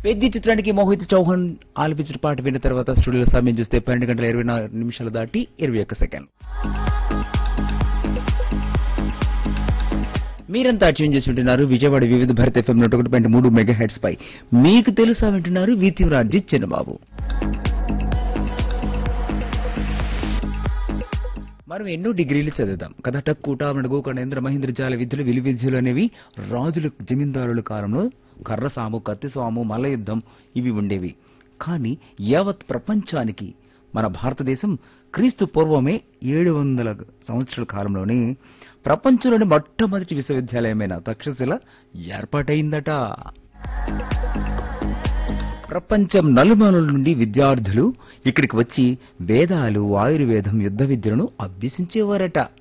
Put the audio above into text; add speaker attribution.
Speaker 1: పెద్ద చిత్రానికి మోహిత్ చౌహాన్ ఆలపించిన పాట విన్న తర్వాత స్టూడియో సమయం చూస్తే పన్నెండు గంటల ఇరవై నాలుగు నిమిషాలు దాటి ఇరవై ఒక్క సెకండ్ మీరంతా ట్యూన్ చేసి ఉంటున్నారు విజయవాడ వివిధ భారత ఎఫ్ఎం నూట ఒకటి పాయింట్ మూడు మెగా హెడ్స్ పై మీకు తెలుసా వింటున్నారు వీతివరాజీ చిన్నబాబు మనం ఎన్నో డిగ్రీలు చదువుతాం కథ టక్కు టామడుగు కణేంద్ర మహేంద్ర జాల విద్యలు విలు విద్యలు అనేవి రాజుల జమీందారుల కాలంలో కర్ర సాము కత్తి సాము మల్ల యుద్ధం ఇవి ఉండేవి కానీ యావత్ ప్రపంచానికి మన భారతదేశం క్రీస్తు పూర్వమే ఏడు వందల సంవత్సరాల కాలంలోనే ప్రపంచంలోని మొట్టమొదటి విశ్వవిద్యాలయమైన తక్షశిల ఏర్పాటైందట ప్రపంచం నలుమూలల నుండి విద్యార్థులు ఇక్కడికి వచ్చి వేదాలు ఆయుర్వేదం యుద్ధ విద్యలను అభ్యసించేవారట